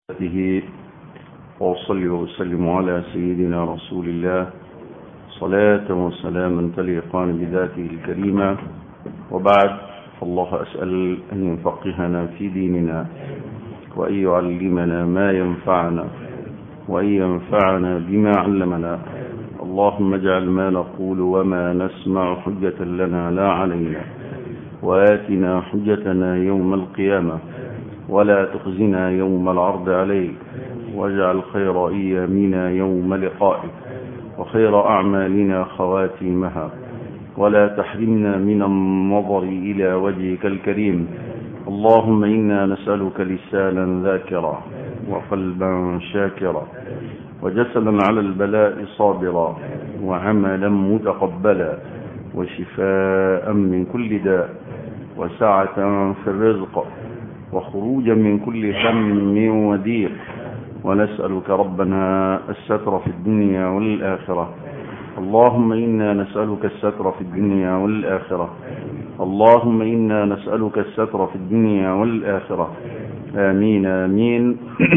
به وأصلي وأسلم على سيدنا رسول الله صلاة وسلاما تليقان بذاته الكريمة وبعد فالله أسأل أن يفقهنا في ديننا وأن يعلمنا ما ينفعنا وأن ينفعنا بما علمنا اللهم اجعل ما نقول وما نسمع حجة لنا لا علينا وآتنا حجتنا يوم القيامة ولا تخزنا يوم العرض عليك واجعل خير أيامنا يوم لقائك وخير أعمالنا خواتيمها ولا تحرمنا من النظر إلى وجهك الكريم اللهم إنا نسألك لسانا ذاكرا وقلبا شاكرا وجسدا على البلاء صابرا وعملا متقبلا وشفاء من كل داء وسعة في الرزق وخروجا من كل هم وضيق ونسألك ربنا الستر في الدنيا والآخرة اللهم إنا نسألك الستر في الدنيا والآخرة اللهم إنا نسألك الستر في الدنيا والآخرة آمين آمين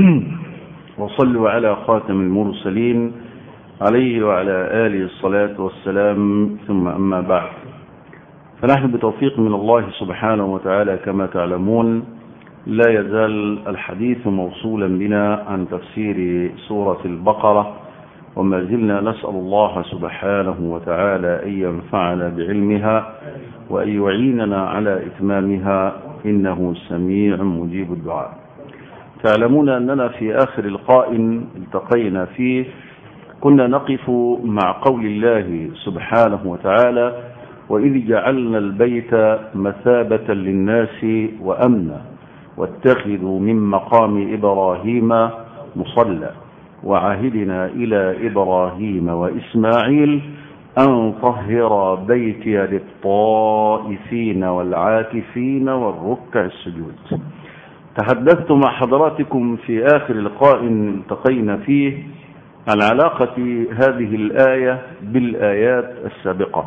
وصلوا على خاتم المرسلين عليه وعلى آله الصلاة والسلام ثم أما بعد فنحن بتوفيق من الله سبحانه وتعالى كما تعلمون لا يزال الحديث موصولا بنا عن تفسير سورة البقرة وما زلنا نسأل الله سبحانه وتعالى أن ينفعنا بعلمها وأن يعيننا على إتمامها إنه سميع مجيب الدعاء تعلمون أننا في آخر لقاء التقينا فيه كنا نقف مع قول الله سبحانه وتعالى وإذ جعلنا البيت مثابة للناس وأمنا واتخذوا من مقام إبراهيم مصلى وعهدنا إلى إبراهيم وإسماعيل أن طهر بيتي للطائفين والعاكفين والركع السجود تحدثت مع حضراتكم في آخر لقاء التقينا فيه عن علاقة هذه الآية بالآيات السابقة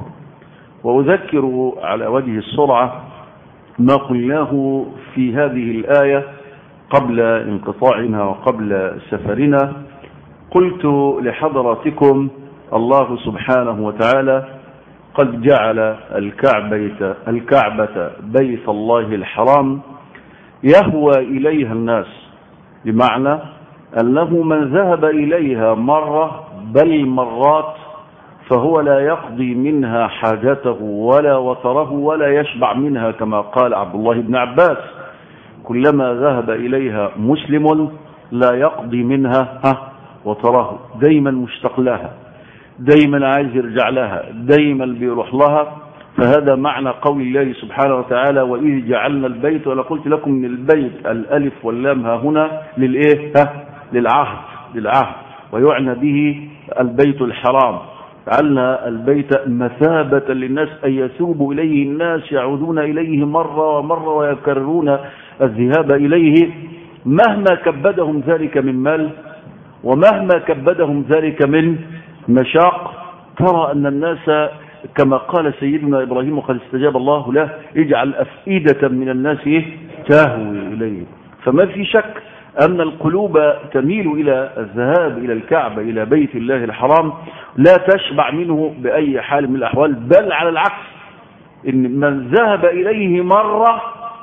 وأذكر على وجه السرعة ما قلناه في هذه الآية قبل انقطاعنا وقبل سفرنا قلت لحضراتكم الله سبحانه وتعالى قد جعل الكعبة, الكعبة بيت الله الحرام يهوى إليها الناس بمعنى أنه من ذهب إليها مرة بل مرات فهو لا يقضي منها حاجته ولا وطره ولا يشبع منها كما قال عبد الله بن عباس كلما ذهب إليها مسلم لا يقضي منها وطره دايما مشتاق لها دايما عايز يرجع لها دايما بيروح لها فهذا معنى قول الله سبحانه وتعالى وإذ جعلنا البيت وأنا قلت لكم من البيت الألف واللام ها هنا للإيه ها للعهد للعهد ويعنى به البيت الحرام جعلنا البيت مثابة للناس أن يثوب إليه الناس يعودون إليه مرة ومرة ويكررون الذهاب إليه مهما كبدهم ذلك من مال ومهما كبدهم ذلك من مشاق ترى أن الناس كما قال سيدنا إبراهيم وقد استجاب الله له اجعل أفئدة من الناس تهوي إليه فما في شك أن القلوب تميل إلى الذهاب إلى الكعبة إلى بيت الله الحرام لا تشبع منه بأي حال من الأحوال بل على العكس إن من ذهب إليه مرة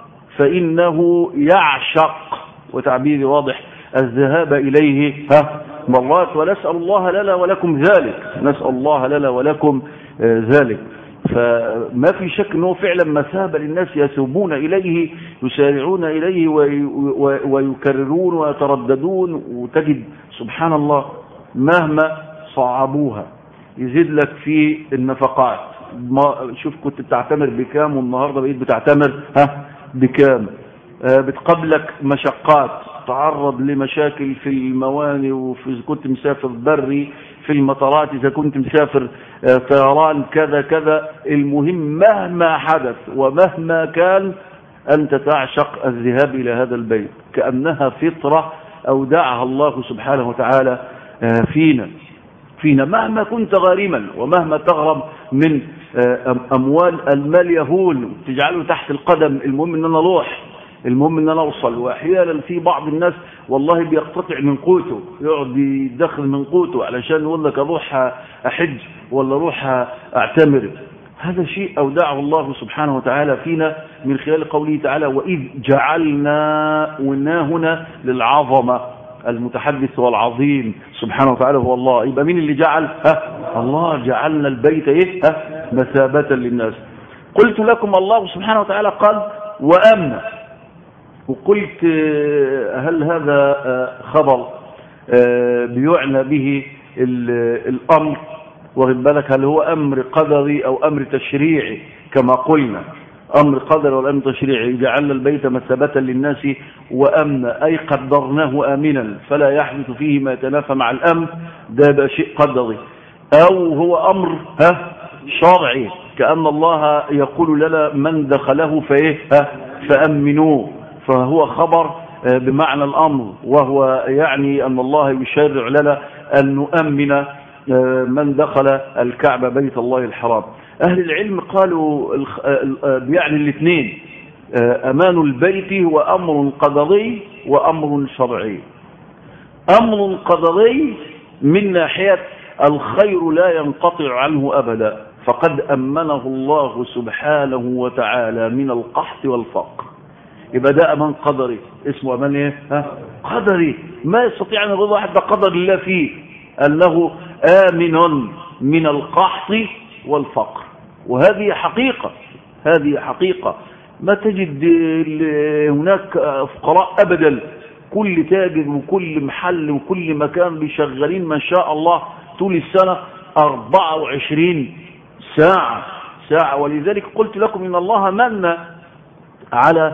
فإنه يعشق وتعبيري واضح الذهاب إليه ها مرات ونسأل الله لنا ولكم ذلك نسأل الله لنا ولكم ذلك فما في شك انه فعلا مثابه للناس يثوبون اليه يسارعون اليه ويكررون ويترددون وتجد سبحان الله مهما صعبوها يزيد لك في النفقات ما شوف كنت بتعتمر بكام والنهارده بقيت بتعتمر ها بكام بتقابلك مشقات تعرض لمشاكل في المواني وفي كنت مسافر بري في المطارات إذا كنت مسافر طيران كذا كذا المهم مهما حدث ومهما كان أنت تعشق الذهاب إلى هذا البيت كأنها فطرة أودعها الله سبحانه وتعالى فينا فينا مهما كنت غارما ومهما تغرم من أموال المال يهون تجعله تحت القدم المهم أن أنا أروح المهم ان انا اوصل واحيانا في بعض الناس والله بيقتطع من قوته يقعد يدخل من قوته علشان يقول لك اروح احج ولا اروح اعتمر هذا شيء اودعه الله سبحانه وتعالى فينا من خلال قوله تعالى واذ جعلنا ونا هنا للعظمه المتحدث والعظيم سبحانه وتعالى هو الله يبقى مين اللي جعل ها الله جعلنا البيت ايه ها مثابة للناس قلت لكم الله سبحانه وتعالى قال وأمن وقلت هل هذا خبر بيعنى به الأمر واخد بالك هل هو أمر قدري أو أمر تشريعي كما قلنا أمر قدر والأمر تشريعي جعلنا البيت مثابة للناس وأمنا أي قدرناه آمنا فلا يحدث فيه ما يتنافى مع الأمن ده بقى شيء قدري أو هو أمر ها شرعي كأن الله يقول لنا من دخله فإيه ها فأمنوه فهو خبر بمعنى الأمر وهو يعني أن الله يشرع لنا أن نؤمن من دخل الكعبة بيت الله الحرام أهل العلم قالوا يعني الاثنين أمان البيت هو أمر قدري وأمر شرعي أمر قدري من ناحية الخير لا ينقطع عنه أبدا فقد أمنه الله سبحانه وتعالى من القحط والفقر يبقى ده أمان قدري اسمه أمان إيه؟ ها؟ قدري ما يستطيع أن يرضى واحد بقدر الله فيه أنه آمن من القحط والفقر وهذه حقيقة هذه حقيقة ما تجد هناك فقراء أبدا كل تاجر وكل محل وكل مكان بيشغلين ما شاء الله طول السنة 24 ساعة ساعة ولذلك قلت لكم إن الله من على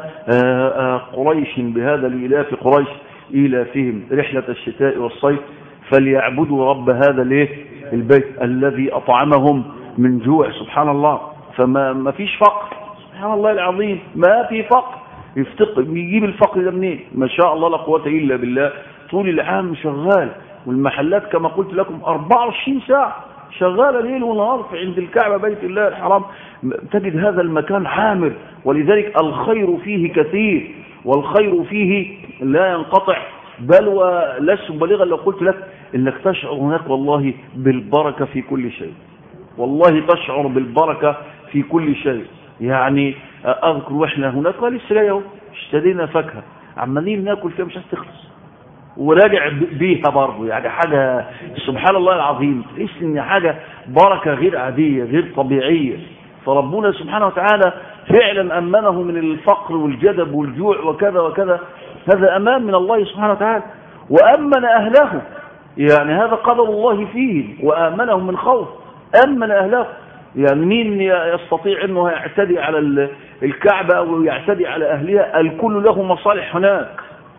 قريش بهذا الإلاف قريش إيلافهم رحلة الشتاء والصيف فليعبدوا رب هذا الايه البيت الذي أطعمهم من جوع سبحان الله فما ما فيش فقر سبحان الله العظيم ما في فقر يفتق يجيب الفقر ده منين ما شاء الله لا قوه الا بالله طول العام شغال والمحلات كما قلت لكم 24 ساعه شغاله ليل ونهار في عند الكعبه بيت الله الحرام تجد هذا المكان عامر ولذلك الخير فيه كثير والخير فيه لا ينقطع بل ولست بليغا لو قلت لك انك تشعر هناك والله بالبركه في كل شيء والله تشعر بالبركة في كل شيء يعني أذكر وإحنا هناك قال لسه جاي اهو اشترينا فاكهة عمالين ناكل فيها مش عايز تخلص وراجع بيها برضه يعني حاجة سبحان الله العظيم تحس إن حاجة بركة غير عادية غير طبيعية فربنا سبحانه وتعالى فعلا أمنه من الفقر والجدب والجوع وكذا وكذا هذا أمان من الله سبحانه وتعالى وأمن أهله يعني هذا قدر الله فيه وآمنهم من خوف أمن أهله يعني مين يستطيع أنه يعتدي على الكعبة أو يعتدي على أهلها الكل له مصالح هناك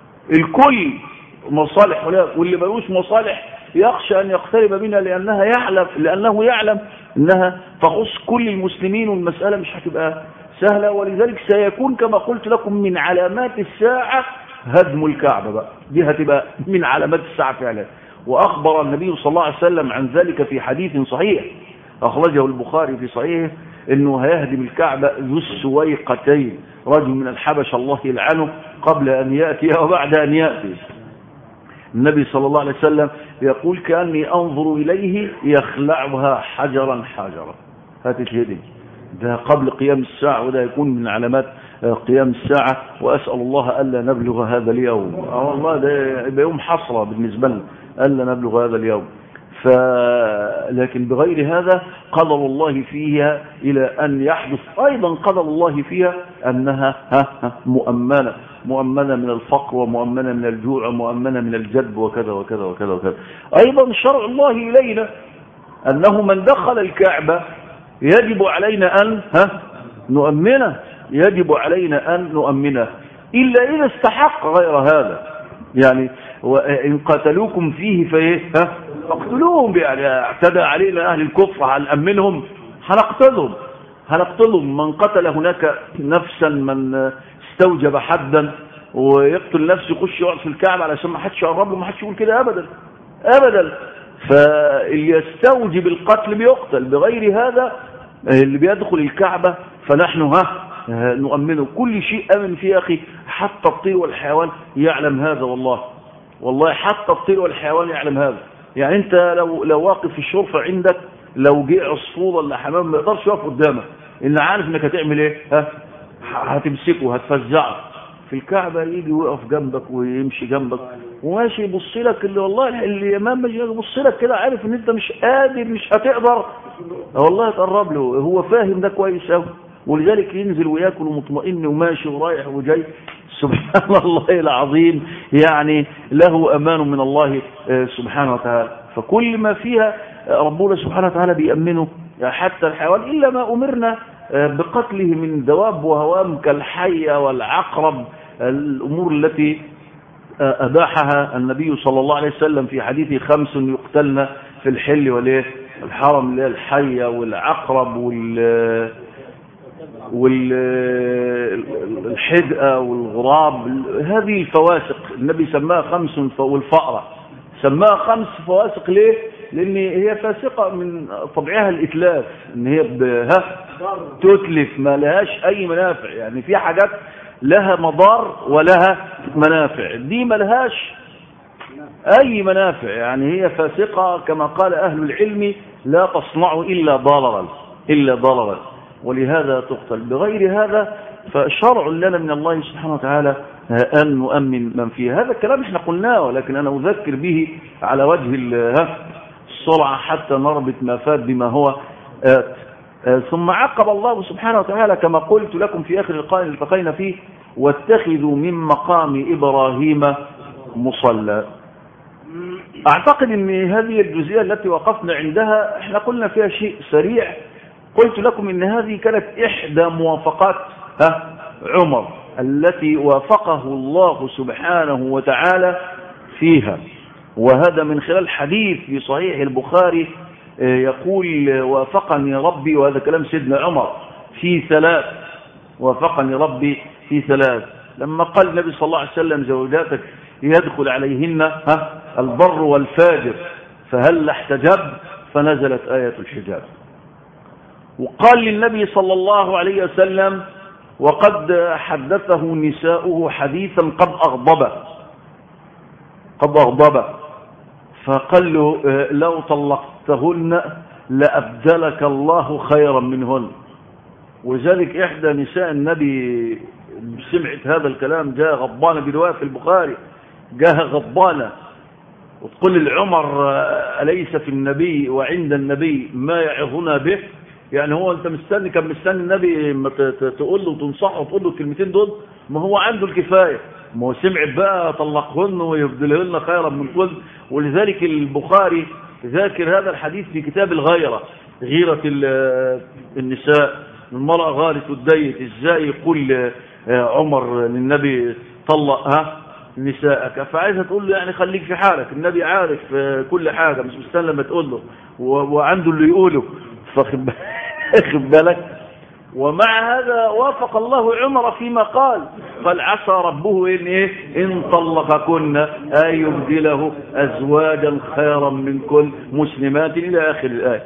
الكل مصالح هناك واللي ملوش مصالح يخشى أن يقترب منها لأنها يعلم لأنه يعلم أنها تخص كل المسلمين والمسألة مش هتبقى سهلة ولذلك سيكون كما قلت لكم من علامات الساعة هدم الكعبة بقى دي هتبقى من علامات الساعة فعلا وأخبر النبي صلى الله عليه وسلم عن ذلك في حديث صحيح أخرجه البخاري في صحيحه أنه هيهدم الكعبة ذو السويقتين رجل من الحبش الله يلعنه قبل أن يأتي وبعد أن يأتي النبي صلى الله عليه وسلم يقول كأني أنظر إليه يخلعها حجرا حجرا هتتهدم ده قبل قيام الساعة وده يكون من علامات قيام الساعة وأسأل الله ألا نبلغ هذا اليوم آه والله ده يبقى يوم حسرة بالنسبة لنا ألا نبلغ هذا اليوم ف... لكن بغير هذا قدر الله فيها إلى أن يحدث أيضا قدر الله فيها أنها ها ها مؤمنة مؤمنة من الفقر ومؤمنة من الجوع ومؤمنة من الجدب وكذا وكذا وكذا وكذا أيضا شرع الله إلينا أنه من دخل الكعبة يجب علينا أن ها نؤمنه يجب علينا أن نؤمنه إلا إذا استحق غير هذا يعني وإن قتلوكم فيه فإيه ها فاقتلوهم يعني اعتدى علينا أهل الكفر هنأمنهم هنقتلهم هنقتلهم من قتل هناك نفسا من استوجب حدا ويقتل نفسه يخش يقعد في الكعبة علشان ما حدش يقرب له ما حدش يقول كده أبدا أبدا فاللي يستوجب القتل بيقتل بغير هذا اللي بيدخل الكعبة فنحن ها نؤمنه كل شيء امن فيه يا اخي حتى الطير والحيوان يعلم هذا والله والله حتى الطير والحيوان يعلم هذا يعني انت لو لو واقف في الشرفه عندك لو جه عصفور ولا حمام ما يقدرش يقف قدامك ان عارف انك هتعمل ايه ها هتمسكه هتفزعه في الكعبة يجي ويقف جنبك ويمشي جنبك وماشي يبص لك اللي والله اللي امام ماشي يبص لك كده عارف ان انت مش قادر مش هتقدر والله تقرب له هو فاهم ده كويس قوي ولذلك ينزل وياكل مطمئن وماشي ورايح وجاي سبحان الله العظيم يعني له امان من الله سبحانه وتعالى فكل ما فيها ربنا سبحانه وتعالى بيأمنه حتى الحيوان إلا ما أمرنا بقتله من دواب وهوام كالحية والعقرب الأمور التي أباحها النبي صلى الله عليه وسلم في حديثه خمس يقتلن في الحل والإيه الحرم اللي هي الحية والعقرب وال والحدقة والغراب هذه الفواسق النبي سماها خمس والفأرة سماها خمس فواسق ليه لان هي فاسقة من طبعها الاتلاف ان هي ها تتلف ما لهاش اي منافع يعني في حاجات لها مضار ولها منافع دي ما لهاش اي منافع يعني هي فاسقة كما قال اهل العلم لا تصنع الا ضررا الا ضررا ولهذا تقتل بغير هذا فشرع لنا من الله سبحانه وتعالى أن نؤمن من فيها هذا الكلام احنا قلناه ولكن أنا أذكر به على وجه السرعة حتى نربط ما فات بما هو آت ثم عقب الله سبحانه وتعالى كما قلت لكم في آخر اللقاء اللي التقينا فيه واتخذوا من مقام إبراهيم مصلى أعتقد أن هذه الجزئية التي وقفنا عندها احنا قلنا فيها شيء سريع قلت لكم أن هذه كانت إحدى موافقات ها عمر التي وافقه الله سبحانه وتعالى فيها وهذا من خلال حديث في صحيح البخاري يقول وافقني ربي وهذا كلام سيدنا عمر في ثلاث وافقني ربي في ثلاث لما قال النبي صلى الله عليه وسلم زوجاتك يدخل عليهن ها البر والفاجر فهل احتجب فنزلت آية الحجاب وقال للنبي صلى الله عليه وسلم وقد حدثه نساؤه حديثا قد أغضبه قد أغضبه فقال له لو طلقتهن لأبدلك الله خيرا منهن وذلك إحدى نساء النبي سمعت هذا الكلام جاء غضبانة برواية في البخاري جاء غضبانة وتقول لعمر أليس في النبي وعند النبي ما يعظنا به يعني هو انت مستني كان مستني النبي ما تقول له وتنصحه وتقول له الكلمتين دول ما هو عنده الكفايه ما هو سمع بقى طلقهن ويبدلهن خيرا من كل ولذلك البخاري ذاكر هذا الحديث في كتاب الغيرة غيرة النساء المرأة غارة الديت ازاي يقول عمر للنبي طلقها نساءك فعايزة تقول له يعني خليك في حالك النبي عارف كل حاجة مش مستنى لما تقول له وعنده اللي يقوله فاخد بالك ومع هذا وافق الله عمر فيما قال قال عسى ربه إن, إيه إن طلقكن أن يبدله أزواجا خيرا من كل مسلمات إلى آخر الآية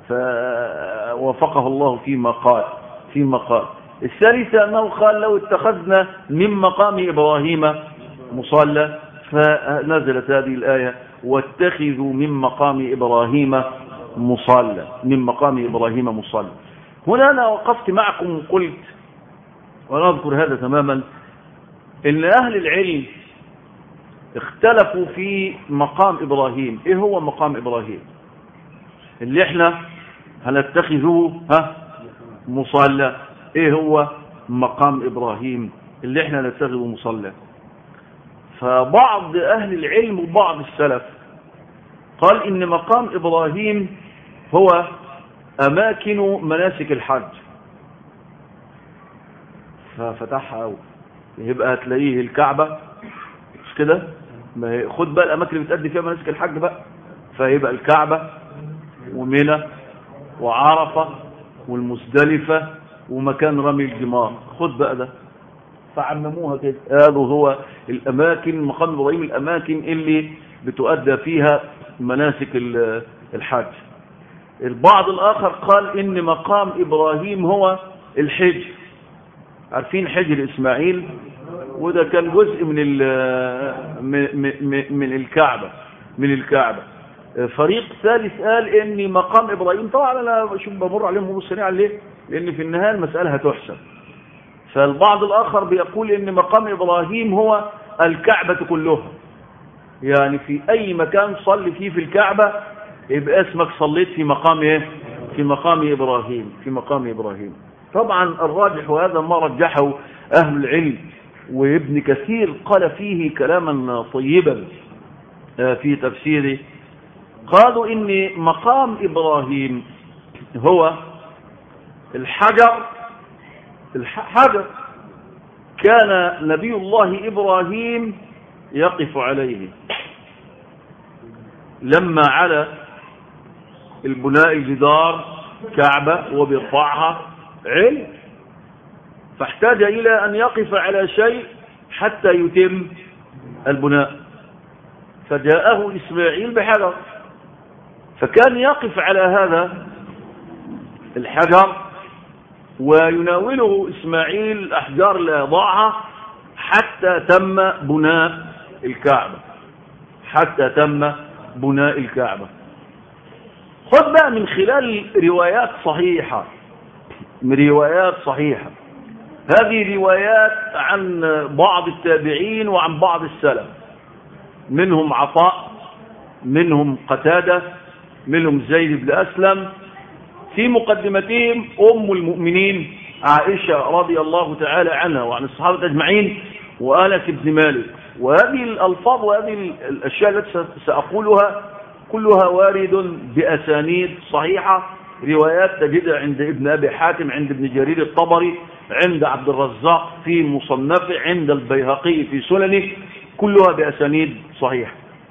فوافقه الله فيما قال فيما قال الثالثة أنه قال لو اتخذنا من مقام إبراهيم مصلى فنزلت هذه الآية واتخذوا من مقام إبراهيم مصلى من مقام إبراهيم مصلى هنا أنا وقفت معكم وقلت وأنا أذكر هذا تماما إن أهل العلم اختلفوا في مقام إبراهيم إيه هو مقام إبراهيم اللي احنا هنتخذه ها مصلى إيه هو مقام إبراهيم اللي احنا نتخذه مصلى فبعض أهل العلم وبعض السلف قال إن مقام إبراهيم هو أماكن مناسك الحج ففتحها أول يبقى هتلاقيه الكعبة مش كده خد بقى الأماكن اللي بتأدي فيها مناسك الحج بقى فيبقى الكعبة ومنى وعرفة والمزدلفة ومكان رمي الجمار خد بقى ده فعمموها كده هذا هو الأماكن مقام إبراهيم الأماكن اللي بتؤدى فيها مناسك الحج البعض الآخر قال إن مقام إبراهيم هو الحج عارفين حجر اسماعيل وده كان جزء من من الكعبة من الكعبة فريق ثالث قال ان مقام ابراهيم طبعا انا شوف بمر عليهم مرور سريعا ليه لان في النهايه المساله هتحسب فالبعض الاخر بيقول ان مقام ابراهيم هو الكعبه كلها يعني في اي مكان صلي فيه في الكعبه يبقى اسمك صليت في مقام ايه في مقام ابراهيم في مقام ابراهيم طبعا الراجح وهذا ما رجحه اهل العلم وابن كثير قال فيه كلاما طيبا في تفسيره قالوا ان مقام ابراهيم هو الحجر الحجر كان نبي الله ابراهيم يقف عليه لما على البناء الجدار كعبة وبيرفعها علم فاحتاج إلى أن يقف على شيء حتى يتم البناء فجاءه إسماعيل بحجر فكان يقف على هذا الحجر ويناوله إسماعيل الأحجار اللي يضعها حتى تم بناء الكعبة حتى تم بناء الكعبة خذ بقى من خلال روايات صحيحة من روايات صحيحة هذه روايات عن بعض التابعين وعن بعض السلف منهم عطاء منهم قتادة منهم زيد بن أسلم في مقدمتهم أم المؤمنين عائشة رضي الله تعالى عنها وعن الصحابة أجمعين وآنس بن مالك وهذه الألفاظ وهذه الأشياء التي سأقولها كلها وارد بأسانيد صحيحة روايات تجدها عند ابن أبي حاتم عند ابن جرير الطبري عند عبد الرزاق في مصنفه عند البيهقي في سننه كلها بأسانيد صحيحة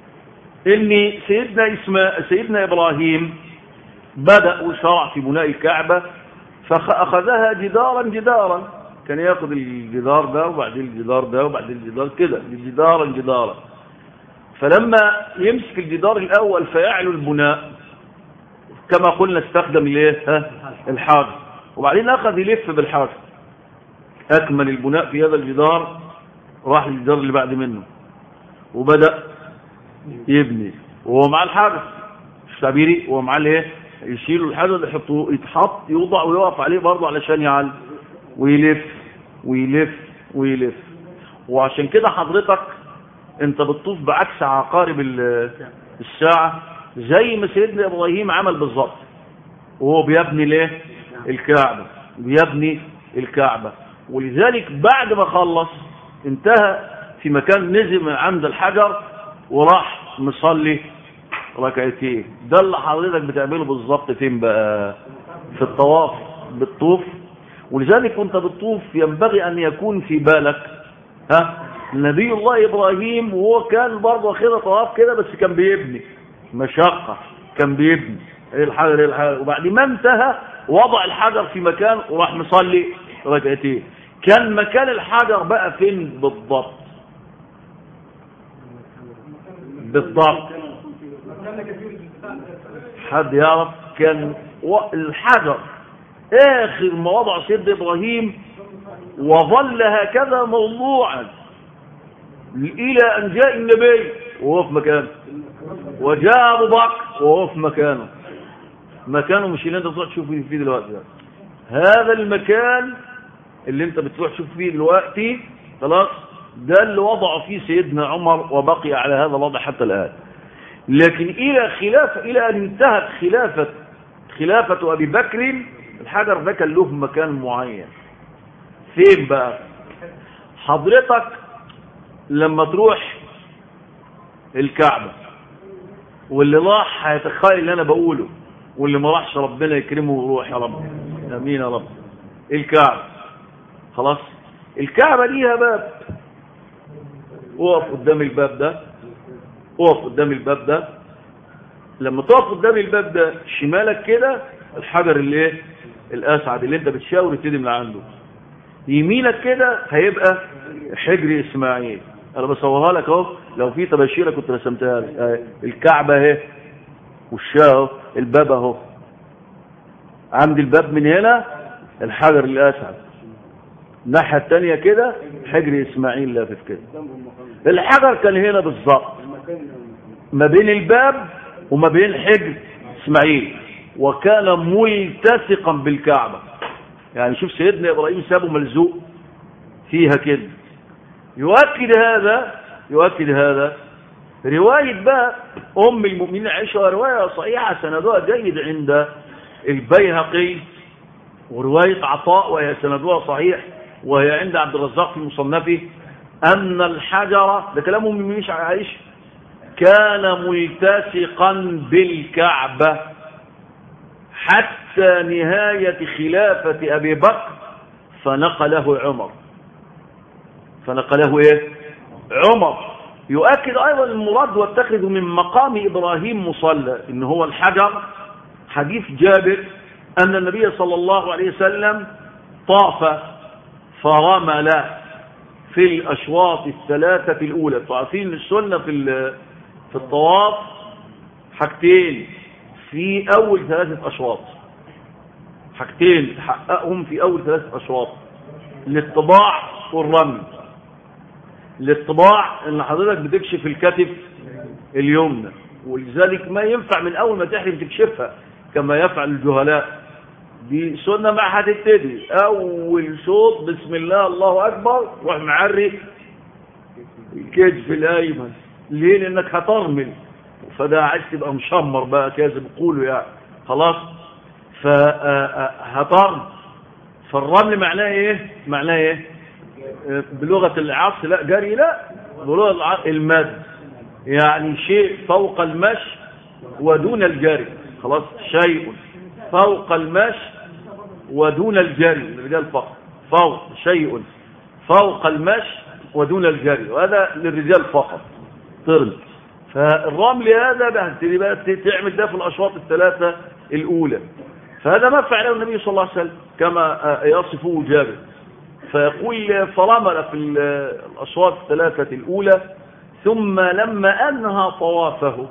إن سيدنا, اسماء سيدنا إبراهيم بدأ وشرع في بناء الكعبة فأخذها جدارا جدارا كان ياخذ الجدار ده وبعدين الجدار ده وبعدين الجدار كده جدارا جدارا فلما يمسك الجدار الأول فيعلو البناء كما قلنا استخدم الايه ها الحاجر وبعدين أخذ يلف بالحاجر أكمل البناء في هذا الجدار راح للجدار اللي بعد منه وبدأ يبني وهو مع الحاجر مش تعبيري وهو مع الايه يشيلوا الحجر يحطوه يتحط يوضع ويقف عليه برضه علشان يعلي ويلف ويلف ويلف وعشان كده حضرتك انت بتطوف بعكس عقارب الساعة زي ما سيدنا ابراهيم عمل بالظبط وهو بيبني ليه الكعبة بيبني الكعبة ولذلك بعد ما خلص انتهى في مكان نزل عند الحجر وراح مصلي ركعتين ده اللي حضرتك بتعمله بالظبط فين بقى في الطواف بالطوف ولذلك وانت بتطوف ينبغي ان يكون في بالك ها نبي الله ابراهيم وهو كان برضه واخدها طواف كده بس كان بيبني مشقه كان بيبني ايه الحجر ايه الحجر وبعد ما انتهى وضع الحجر في مكان وراح مصلي ركعتين كان مكان الحجر بقى فين بالضبط بالضبط حد يعرف كان الحجر اخر ما وضع سيدنا ابراهيم وظل هكذا موضوعا الى ان جاء النبي وهو في مكانه وجاء ابو بكر وهو في مكانه مكانه مش اللي انت بتروح تشوف فيه دلوقتي ده. هذا المكان اللي انت بتروح تشوف فيه دلوقتي خلاص ده اللي وضعه فيه سيدنا عمر وبقي على هذا الوضع حتى الان لكن الى خلافه الى ان انتهت خلافه خلافه ابي بكر الحجر ده كان له مكان معين فين بقى حضرتك لما تروح الكعبة واللي راح هيتخيل اللي انا بقوله واللي ما راحش ربنا يكرمه ويروح يا رب امين يا رب الكعبة خلاص الكعبة ليها باب اقف قدام الباب ده اقف قدام الباب ده لما تقف قدام الباب ده شمالك كده الحجر اللي ايه الاسعد اللي انت بتشاور تبتدي من عنده يمينك كده هيبقى حجر اسماعيل انا بصورها لك اهو لو في تباشيره كنت رسمتها لك اه الكعبه اهي وشها اهو الباب اهو عند الباب من هنا الحجر الاسعد الناحية التانية كده حجر إسماعيل لافف كده الحجر كان هنا بالظبط ما بين الباب وما بين حجر إسماعيل وكان ملتصقا بالكعبة يعني شوف سيدنا إبراهيم سابه ملزوق فيها كده يؤكد هذا يؤكد هذا رواية بقى أم المؤمنين عائشة رواية صحيحة سندها جيد عند البيهقي ورواية عطاء وهي سندها صحيح وهي عند عبد الرزاق في مصنفه أن الحجر ده كلام أم المؤمنين عائشة كان ملتصقا بالكعبة حتى نهاية خلافة أبي بكر فنقله عمر فنقله إيه عمر يؤكد أيضا المراد واتخذ من مقام إبراهيم مصلى إن هو الحجر حديث جابر أن النبي صلى الله عليه وسلم طاف فرمل في الأشواط الثلاثة الأولى تعرفين السنة في في الطواف حاجتين في أول ثلاثة أشواط حاجتين تحققهم في أول ثلاثة أشواط الاتباع والرمل الاتباع ان حضرتك بتكشف الكتف اليمنى ولذلك ما ينفع من اول ما تحرم تكشفها كما يفعل الجهلاء دي سنه ما هتبتدي اول صوت بسم الله الله اكبر روح معري الكتف الايمن ليه لانك هترمل فده عايز تبقى مشمر بقى كاذب قولوا يعني خلاص فهترمل فالرمل معناه ايه معناه ايه بلغة العصر لا جري لا بلغة المد يعني شيء فوق المشي ودون الجري خلاص شيء فوق المشي ودون الجري للرجال فقط فوق شيء فوق المشي ودون الجري وهذا للرجال فقط طرد فالرمل هذا بقى بقى تعمل ده في الاشواط الثلاثه الاولى فهذا ما فعله النبي صلى الله عليه وسلم كما يصفه جابر فيقول فرمل في الأشواط الثلاثة الأولى ثم لما أنهى طوافه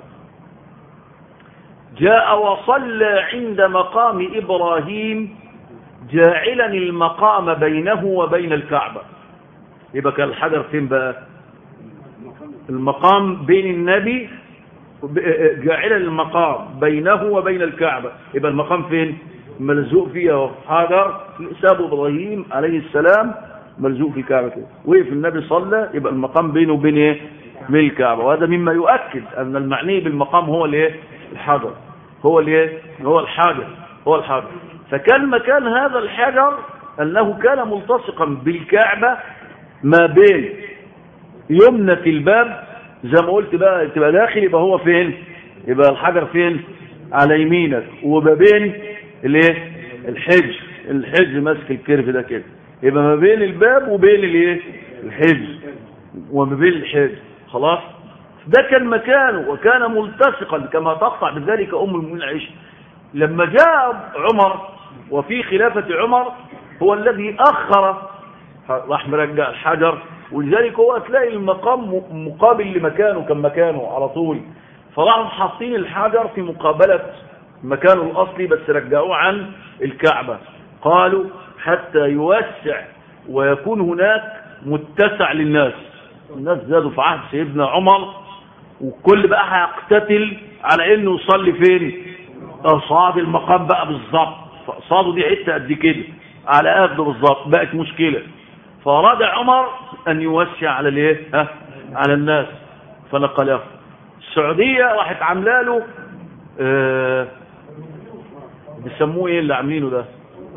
جاء وصلى عند مقام إبراهيم جاعلا المقام بينه وبين الكعبة يبقى كان الحجر فين بقى المقام بين النبي جاعلا المقام بينه وبين الكعبة يبقى المقام فين ملزوق فيها حجر ساب ابراهيم عليه السلام ملزوق في الكعبه كده وقف النبي صلى يبقى المقام بينه وبين ايه من الكعبه وهذا مما يؤكد ان المعني بالمقام هو الايه الحجر هو الايه هو الحجر هو الحجر فكان مكان هذا الحجر انه كان ملتصقا بالكعبه ما بين يمنة الباب زي ما قلت بقى تبقى داخل يبقى هو فين يبقى الحجر فين على يمينك وما بين الايه الحج الحج ماسك الكيرف ده كده يبقى ما بين الباب وبين الايه الحج وما بين الحج خلاص ده كان مكانه وكان ملتصقا كما تقطع بذلك ام المؤمنين عائشه لما جاء عمر وفي خلافه عمر هو الذي اخر راح مرجع الحجر ولذلك هو تلاقي المقام مقابل لمكانه كان مكانه على طول فراحوا حاطين الحجر في مقابله مكانه الأصلي بس رجعوه عن الكعبة قالوا حتى يوسع ويكون هناك متسع للناس الناس زادوا في عهد سيدنا عمر وكل بقى هيقتتل على انه يصلي فين صعد المقام بقى بالظبط فقصاده دي حته قد كده على قد بالظبط بقت مشكله فاراد عمر ان يوسع على الايه ها على الناس فنقله السعوديه راحت عامله له آه بيسموه ايه اللي عاملينه ده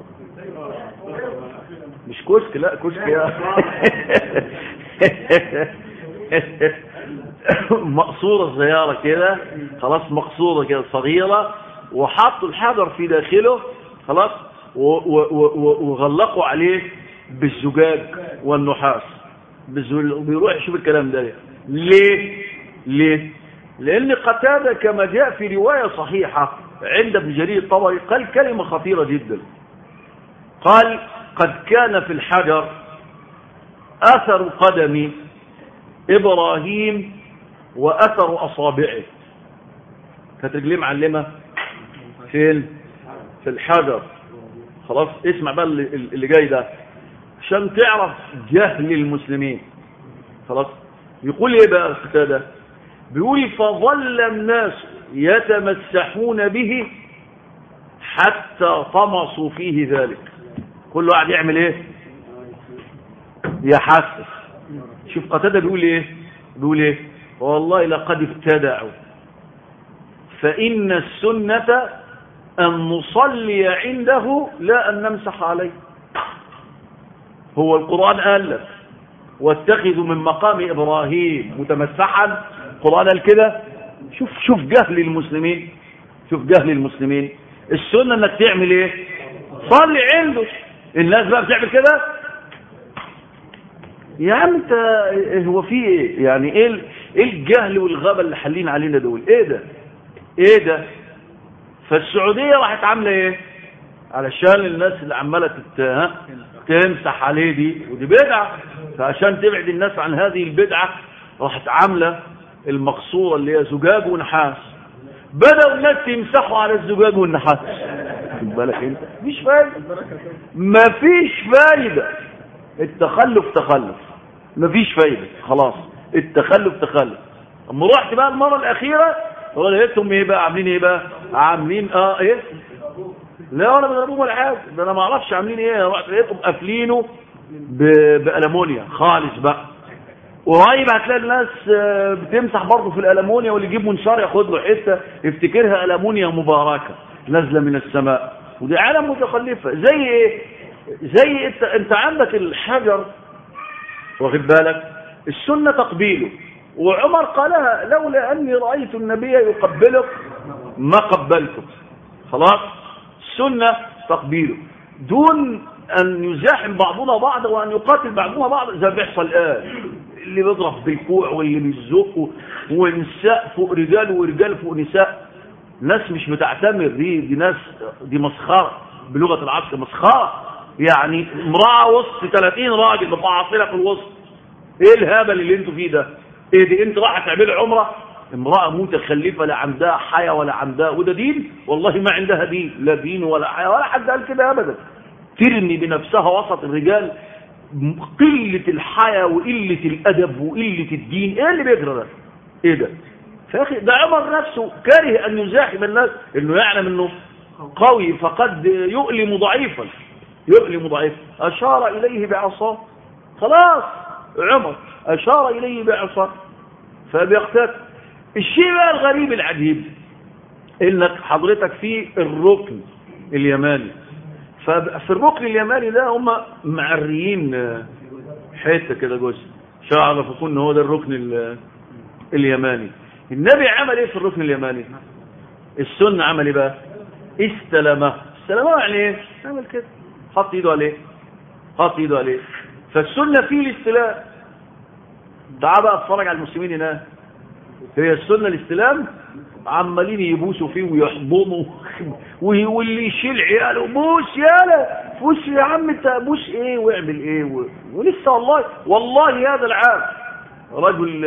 مش كشك لا كشك يا مقصورة صغيرة كده خلاص مقصورة كده صغيرة وحطوا الحجر في داخله خلاص وغلقوا عليه بالزجاج والنحاس بيروح يشوف الكلام ده ليه ليه لان قتادة كما جاء في رواية صحيحة عند ابن جرير الطبري قال كلمة خطيرة جدا قال قد كان في الحجر أثر قدم إبراهيم وأثر أصابعه كانت رجليه معلمة فين في الحجر خلاص اسمع بقى اللي جاي ده عشان تعرف جهل المسلمين خلاص يقول ايه بقى قتادة بيقول فظل الناس يتمسحون به حتى طمسوا فيه ذلك كل واحد يعمل ايه يحسس شوف قتادة بيقول ايه بيقول ايه والله لقد ابتدعوا فإن السنة أن نصلي عنده لا أن نمسح عليه هو القرآن قال لك واتخذوا من مقام إبراهيم متمسحا القرآن قال كده شوف شوف جهل المسلمين شوف جهل المسلمين السنة انك تعمل ايه صلي عنده الناس بقى بتعمل كده يا عم انت هو في ايه يعني ايه ايه الجهل والغبا اللي حالين علينا دول ايه ده ايه ده فالسعودية راحت عاملة ايه علشان الناس اللي عمالة تت... تمسح عليه دي ودي بدعة فعشان تبعد الناس عن هذه البدعة راحت عاملة المقصورة اللي هي زجاج ونحاس بدأوا الناس يمسحوا على الزجاج والنحاس خد بالك انت مفيش فايدة مفيش فايدة التخلف تخلف مفيش فايدة خلاص التخلف تخلف اما رحت بقى المرة الأخيرة لقيتهم ايه بقى عاملين ايه بقى عاملين اه ايه لا انا بضربهم ولا حاجه ده انا ما اعرفش عاملين ايه رحت لقيتهم قافلينه بالمونيا خالص بقى قريب هتلاقي الناس بتمسح برضه في الالمونيا واللي يجيب منشار ياخد له حته يفتكرها المونيا مباركه نازله من السماء ودي عالم متخلفه زي ايه زي انت انت عندك الحجر واخد بالك السنه تقبيله وعمر قالها لولا اني رايت النبي يقبلك ما قبلته خلاص السنه تقبيله دون ان يزاحم بعضنا بعضا وان يقاتل بعضنا بعض زي ما بيحصل الان اللي بيضرب بالكوع واللي بيزق ونساء فوق رجال ورجال فوق نساء ناس مش بتعتمر دي دي ناس دي مسخره بلغه العصر مسخره يعني امراه وسط 30 راجل متعاطله في الوسط ايه الهبل اللي انتوا فيه ده ايه دي انت رايحه تعملي عمره امراه متخلفه لا عندها حياه ولا عندها وده دين والله ما عندها دين لا دين ولا حياه ولا حد قال كده ابدا ترمي بنفسها وسط الرجال قلة الحياة وقلة الأدب وقلة الدين ايه اللي بيجرى ده ايه ده فاخي ده عمر نفسه كاره ان يزاحم الناس انه يعلم انه قوي فقد يؤلم ضعيفا يؤلم ضعيفا اشار اليه بعصاه خلاص عمر اشار اليه بعصاه فبيقتل الشيء بقى الغريب العجيب انك حضرتك في الركن اليماني ففي الركن اليماني ده هم معريين حته كده جزء عشان اعرف اكون ان هو ده الركن اليماني النبي عمل ايه في الركن اليماني السنه عمل ايه بقى استلمه استلمه يعني ايه عمل كده حط ايده عليه حط ايده عليه فالسنه فيه الاستلام تعال بقى اتفرج على المسلمين هناك هي السنه الاستلام عمالين يبوسوا فيه ويحضنوا واللي يشيل عياله بوس يالا بوس يا عم انت بوس ايه واعمل ايه و... ولسه والله والله هذا العام رجل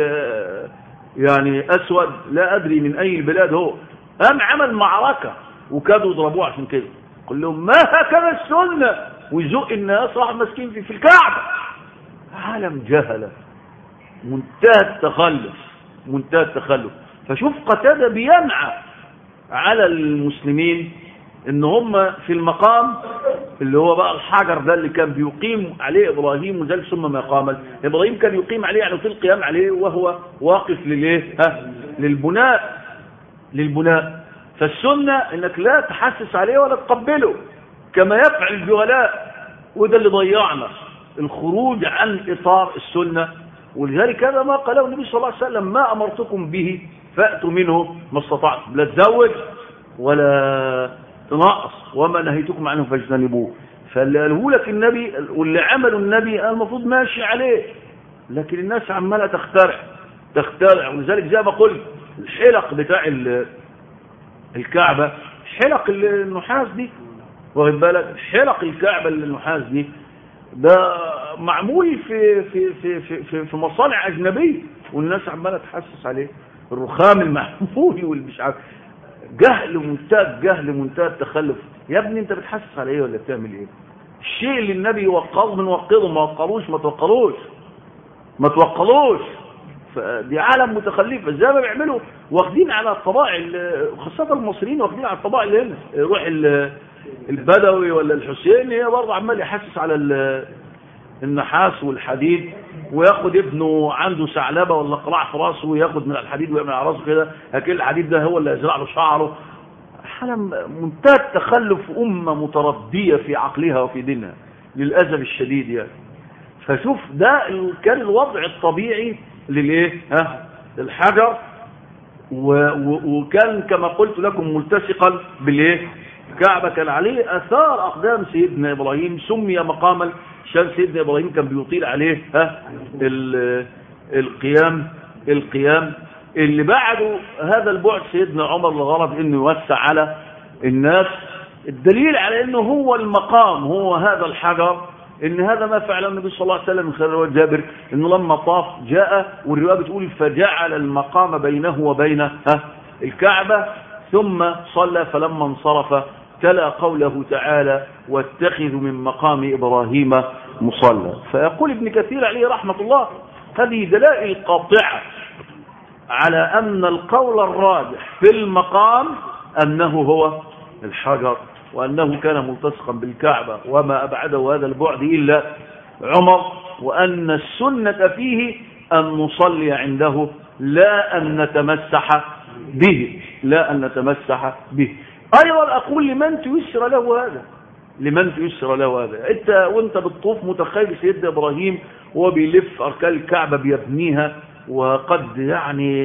يعني اسود لا ادري من اي البلاد هو قام عمل معركه وكادوا يضربوه عشان كده قل لهم ما هكذا السنه ويزق الناس راح ماسكين في, في الكعبه عالم جهله منتهى التخلف منتهى التخلف فشوف قتادة بينعى على المسلمين ان هم في المقام اللي هو بقى الحجر ده اللي كان بيقيم عليه ابراهيم وذلك ثم ما قام ابراهيم كان يقيم عليه يعني في القيام عليه وهو واقف للايه ها للبناء للبناء فالسنة انك لا تحسس عليه ولا تقبله كما يفعل الجهلاء وده اللي ضيعنا الخروج عن اطار السنة ولذلك هذا ما قاله النبي صلى الله عليه وسلم ما امرتكم به فأتوا منه ما استطعتم لا تزوج ولا تنقص وما نهيتكم عنه فاجتنبوه فاللي قاله لك النبي واللي عمله النبي المفروض ماشي عليه لكن الناس عماله تخترع تخترع ولذلك زي ما قلت الحلق بتاع الكعبة حلق النحاس دي واخد بالك حلق الكعبة النحاس دي ده معمول في في في في, في مصانع أجنبية والناس عماله تحسس عليه الرخام المحمول والمش عارف جهل منتهى الجهل منتهى التخلف يا ابني انت بتحسس على ايه ولا بتعمل ايه الشيء اللي النبي وقظه بنوقظه ما وقروش ما توقروش ما توقروش فدي عالم متخلفه زي ما بيعملوا واخدين على الطباع ال- خاصه المصريين واخدين على الطباع اللي هنا يروح ال- البدوي ولا الحسين هي برضه عمال يحسس على ال- النحاس والحديد وياخد ابنه عنده ثعلبه ولا قراع في راسه وياخد من الحديد ويعمل على راسه كده اكيد الحديد ده هو اللي يزرع له شعره حاله منتهى التخلف امه مترديه في عقلها وفي دينها للاسف الشديد يعني فشوف ده ال- كان الوضع الطبيعي للايه ها للحجر و و وكان كما قلت لكم ملتصقا بالايه الكعبه كان عليه اثار اقدام سيدنا ابراهيم سمي مقاما عشان سيدنا ابراهيم كان بيطيل عليه ها ال- القيام القيام اللي بعده هذا البعد سيدنا عمر لغرض انه يوسع على الناس الدليل على انه هو المقام هو هذا الحجر ان هذا ما فعله النبي صلى الله عليه وسلم من خلال روايه جابر انه لما طاف جاء والروايه بتقول فجعل المقام بينه وبين ها الكعبه ثم صلى فلما انصرف تلا قوله تعالى واتخذوا من مقام ابراهيم مصلى فيقول ابن كثير عليه رحمه الله هذه دلائل قاطعه على أن القول الراجح في المقام أنه هو الحجر وأنه كان ملتصقا بالكعبة وما أبعده هذا البعد إلا عمر وأن السنة فيه أن نصلي عنده لا أن نتمسح به لا أن نتمسح به أيضا أقول لمن تيسر له هذا لمن تيسر له هذا انت وانت بتطوف متخيل سيدنا ابراهيم وهو بيلف اركان الكعبه بيبنيها وقد يعني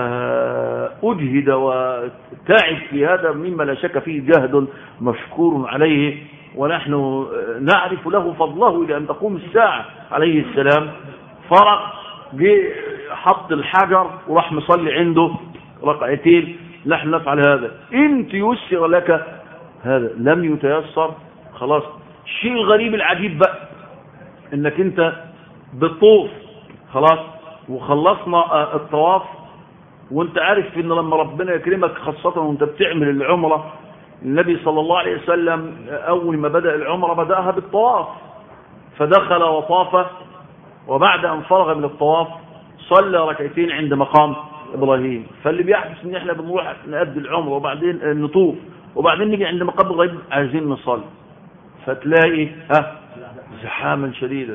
آه، اجهد وتعب في هذا مما لا شك فيه جهد مشكور عليه ونحن آه، نعرف له فضله الى ان تقوم الساعه عليه السلام فرق جه حط الحجر وراح مصلي عنده ركعتين نحن نفعل هذا ان تيسر لك هذا لم يتيسر خلاص الشيء الغريب العجيب بقى انك انت بتطوف خلاص وخلصنا آه، الطواف وانت عارف ان لما ربنا يكرمك خاصة وانت بتعمل العمرة النبي صلى الله عليه وسلم اول ما بدأ العمرة بدأها بالطواف فدخل وطاف وبعد ان فرغ من الطواف صلى ركعتين عند مقام ابراهيم فاللي بيحدث ان احنا بنروح نأدي العمرة وبعدين آه، نطوف وبعدين نيجي عند مقام ابراهيم عايزين نصلي فتلاقي ها زحاما شديدا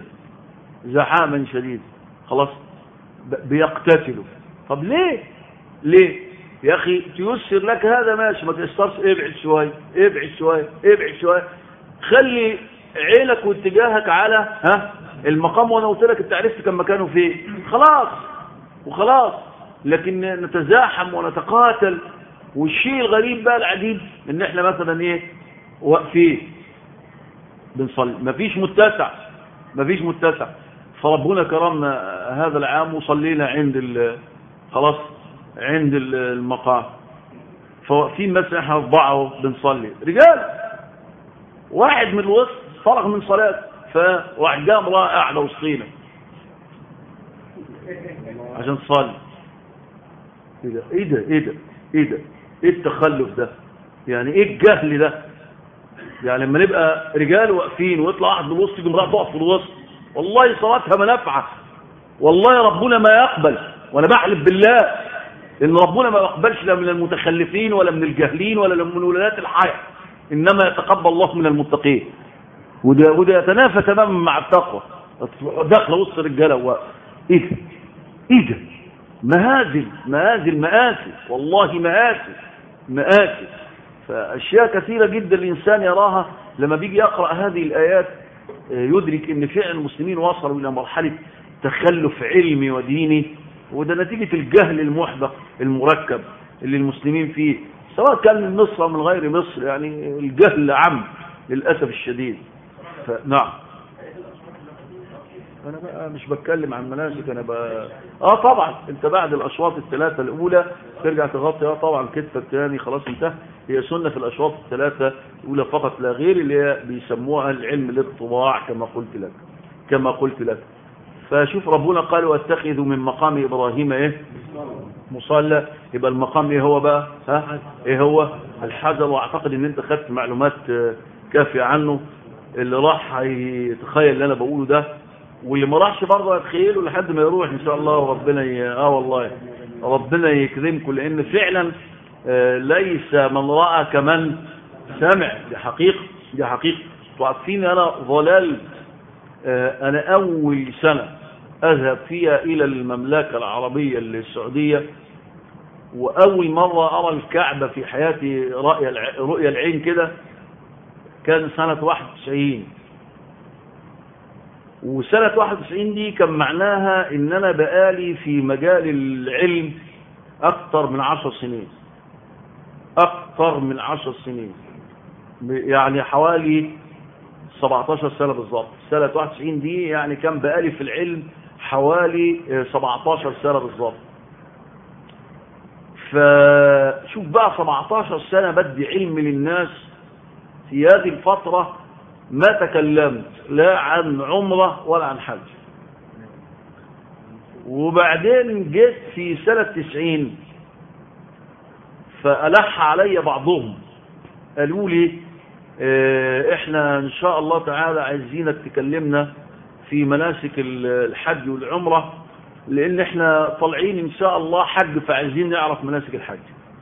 زحاما شديدا خلاص ب- بيقتتلوا طب ليه ليه يا اخي تيسر لك هذا ماشي ما تيسرش ابعد شويه ابعد شويه ابعد شويه خلي عينك واتجاهك على ها المقام وانا قلت لك انت عرفت كان مكانه فين خلاص وخلاص لكن نتزاحم ونتقاتل والشيء الغريب بقى العجيب ان احنا مثلا ايه واقفين بنصلي مفيش متسع مفيش متسع فربنا كرمنا هذا العام وصلينا عند ال- خلاص عند ال- المقام فواقفين مثلا احنا اربعه أهو بنصلي رجال واحد من الوسط فرغ من صلاته فواحد جاء امراه قاعده وسطينا عشان تصلي ايه ده ايه ده ايه ده ايه ده ايه التخلف ده يعني ايه الجهل ده يعني لما نبقى رجال واقفين ويطلع واحد من الوسط يجي امراه تقف في الوسط والله صلاتها منافعه والله ربنا ما يقبل وانا بحلف بالله ان ربنا ما يقبلش لا من المتخلفين ولا من الجاهلين ولا من ولادات الحياه انما يتقبل الله من المتقين وده وده يتنافى تماما مع التقوى داخله وسط الرجاله و ايه ده؟ ايه ده مهازل مهازل مآسي والله مآسي مآسي فأشياء كثيرة جدا الإنسان يراها لما بيجي يقرأ هذه الآيات آه، يدرك أن فعلا المسلمين وصلوا إلى مرحلة تخلف علمي وديني وده نتيجة الجهل المحدق المركب اللي المسلمين فيه سواء كان من مصر أو من غير مصر يعني الجهل عم للأسف الشديد فنعم انا بقى مش بتكلم عن مناسك انا بقى اه طبعا انت بعد الاشواط الثلاثه الاولى ترجع تغطي اه طبعا كتفك تاني خلاص انتهى هي سنه في الاشواط الثلاثه الاولى فقط لا غير اللي هي بيسموها العلم الاطباع كما قلت لك كما قلت لك فشوف ربنا قال واتخذوا من مقام ابراهيم ايه مصلى يبقى المقام ايه هو بقى ها ايه هو الحجر واعتقد ان انت خدت معلومات آه، كافيه عنه اللي راح يتخيل اللي انا بقوله ده واللي ما راحش برضه يتخيله لحد ما يروح ان شاء الله وربنا ي... اه والله ربنا يكرمكم لان فعلا آه ليس من راى كمن سمع دي حقيقه دي حقيقه وعارفين انا ظلال آه انا اول سنه اذهب فيها الى المملكه العربيه السعوديه واول مره ارى الكعبه في حياتي رؤيا الع... رؤيا العين كده كان سنه 91 وسنة 91 دي كان معناها ان انا بقالي في مجال العلم اكتر من عشر سنين اكتر من عشر سنين يعني حوالي 17 سنة بالظبط سنة 91 دي يعني كان بقالي في العلم حوالي 17 سنة بالظبط فشوف بقى 17 سنة بدي علم للناس في هذه الفترة ما تكلمت لا عن عمرة ولا عن حج وبعدين جيت في سنة 90 فألح علي بعضهم قالوا لي اه احنا ان شاء الله تعالى عايزينك تكلمنا في مناسك الحج والعمرة لان احنا طالعين ان شاء الله حج فعايزين نعرف مناسك الحج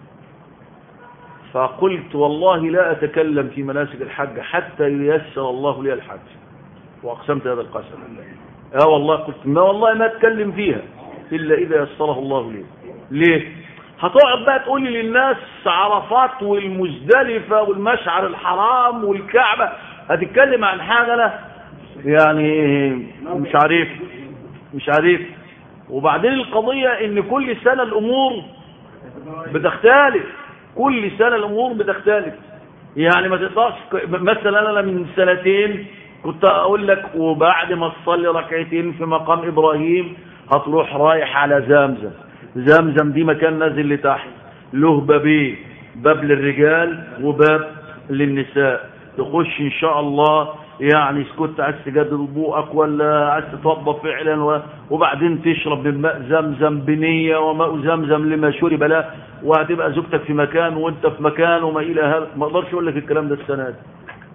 فقلت والله لا أتكلم في مناسك الحج حتى ييسر الله لي الحج وأقسمت هذا القسم اه والله قلت ما والله ما أتكلم فيها إلا إذا يسره الله لي ليه هتقعد بقى تقول لي للناس عرفات والمزدلفة والمشعر الحرام والكعبة هتتكلم عن حاجة لا يعني مش عارف مش عارف وبعدين القضية ان كل سنة الامور بتختلف كل سنة الأمور بتختلف يعني ما تقدرش مثلا أنا من سنتين كنت أقول لك وبعد ما تصلي ركعتين في مقام إبراهيم هتروح رايح على زمزم زمزم دي مكان نازل لتحت له بابين باب للرجال وباب للنساء تخش إن شاء الله يعني كنت عايز تجدد وضوءك ولا عايز تتوضا فعلا وبعدين تشرب من ماء زمزم بنيه وماء زمزم لما شرب له وهتبقى زوجتك في مكان وانت في مكان وما الى هذا ما اقدرش اقول لك الكلام ده السنه دي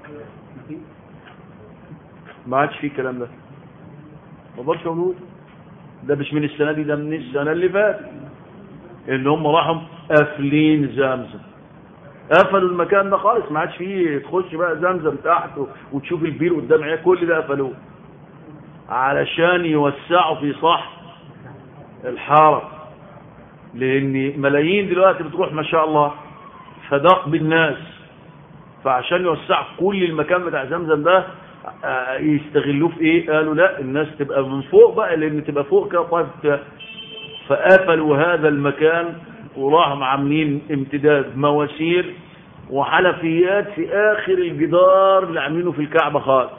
ما عادش في الكلام ده ما اقدرش اقول ده مش من السنه دي ده من السنه اللي فاتت ان هم راحوا قافلين زمزم قفلوا المكان ده خالص ما عادش فيه تخش بقى زمزم تحت وتشوف البير قدام عينيك كل ده قفلوه علشان يوسعوا في صح الحرم لان ملايين دلوقتي بتروح ما شاء الله فضاق بالناس فعشان يوسعوا كل المكان بتاع زمزم ده يستغلوه في ايه قالوا لا الناس تبقى من فوق بقى لان تبقى فوق كده طيب فقفلوا هذا المكان وراهم عاملين امتداد مواسير وحلفيات في اخر الجدار اللي عاملينه في الكعبة خالص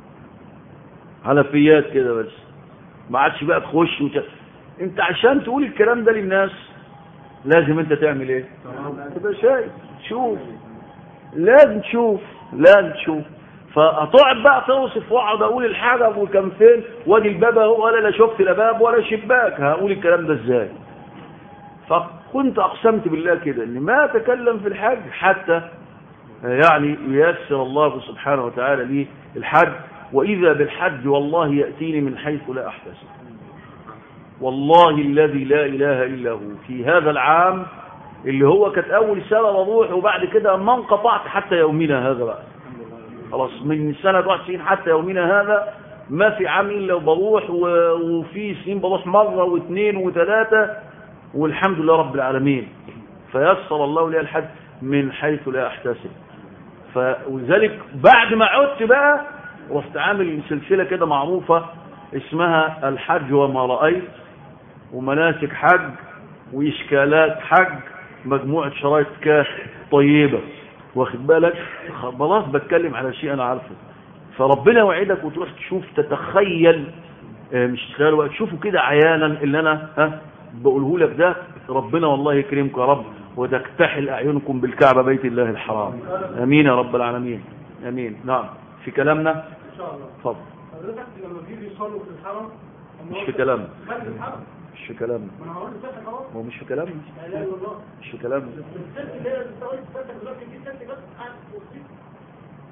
حلفيات كده بس ما عادش بقى تخش وت... انت عشان تقول الكلام ده للناس لازم انت تعمل ايه تبقى شايف تشوف لازم تشوف لازم تشوف فهتقعد بقى توصف واقعد اقول الحاجه وكان فين وادي الباب اهو ولا لا شفت لا باب ولا شباك هقول الكلام ده ازاي فكنت اقسمت بالله كده ان ما اتكلم في الحج حتى يعني ييسر الله سبحانه وتعالى لي الحج واذا بالحج والله ياتيني من حيث لا احتسب والله الذي لا اله الا هو في هذا العام اللي هو كانت اول سنه بروح وبعد كده ما انقطعت حتى يومنا هذا بقى خلاص من سنه 91 حتى يومنا هذا ما في عام الا وبروح وفي سنين بروح مره واثنين وثلاثه والحمد لله رب العالمين فيسر الله لي الحج من حيث لا احتسب فلذلك بعد ما عدت بقى رحت عامل سلسله كده معروفه اسمها الحج وما رايت ومناسك حج واشكالات حج مجموعه شرايط كاف طيبه واخد بالك خلاص بتكلم على شيء انا عارفه فربنا يوعدك وتروح تشوف تتخيل مش تخيل تشوفه كده عيانا اللي انا ها بقوله لك ده ربنا والله يكرمك يا رب وتكتحل اعينكم بالكعبه بيت الله الحرام امين يا رب العالمين امين نعم في كلامنا ان شاء الله اتفضل حضرتك لما بيجي يصلوا في الحرم مش في كلامنا خارج الحرم مش في كلامنا ما انا هقول لك اهو هو مش في كلامنا لا اله الا الله مش في كلامنا الست اللي هي بتقول فتك دلوقتي دي ست بس قاعد في وسطيك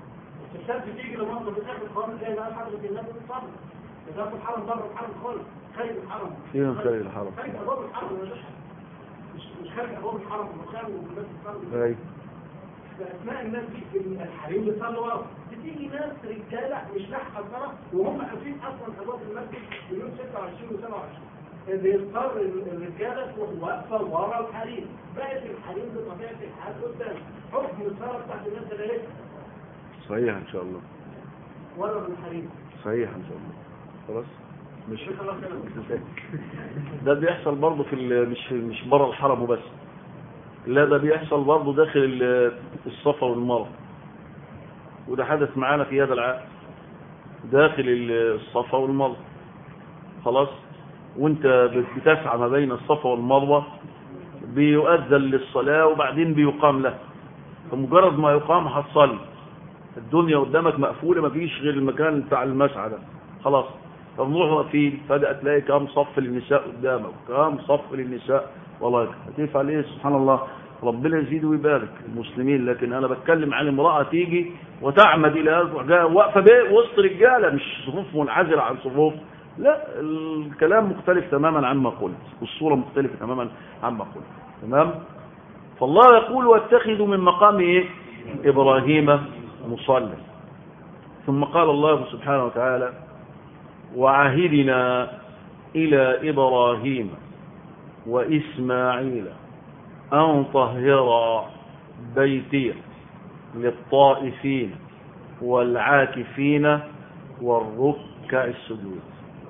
الشمس تيجي لمنطقة بتاخد خالص زي ما قال حضرة النبي بتصلي بتاخد الحرم بره الحرم خالص خارج الحرم فين خارج الحرم خارج ابواب الحرم يا باشا مش مش خارج ابواب الحرم وخارج والناس بتصلي اي فاسماء الناس دي اللي الحريم بيصلوا ورا بتيجي ناس رجاله مش لاحقه الصلاه وهم عارفين اصلا ابواب المسجد يوم 26 و27 بيضطر الرجاله تروح واقفه ورا الحريم بقت الحريم بطبيعه الحال قدام حكم الصلاه بتاعت الناس ده ايه؟ صحيح ان شاء الله ورا الحريم صحيح ان شاء الله خلاص مش شكرا الله خير ده بيحصل برضه في ال- مش مش بره الحرم وبس لا ده بيحصل برضه داخل ال- الصفا والمروه وده حدث معانا في هذا العام داخل ال- الصفا والمروه خلاص وانت بت- بتسعى ما بين الصفا والمروه بيؤذن للصلاه وبعدين بيقام له فمجرد ما يقام هتصلي الدنيا قدامك مقفوله مفيش غير المكان بتاع المسعى ده خلاص فنروح واقفين فجأة تلاقي كام صف للنساء قدامك كام صف للنساء والله هتفعل ايه سبحان الله ربنا يزيد ويبارك المسلمين لكن انا بتكلم عن امرأة تيجي وتعمد الى هذا جاء واقفة بيه وسط رجالة مش صفوف منعزلة عن صفوف لا الكلام مختلف تماما عما قلت والصورة مختلفة تماما عما قلت تمام فالله يقول واتخذوا من مقام ايه ابراهيم مصلى ثم قال الله سبحانه وتعالى وعهدنا إلى إبراهيم وإسماعيل أن طهر بيتي للطائفين والعاكفين والركع السجود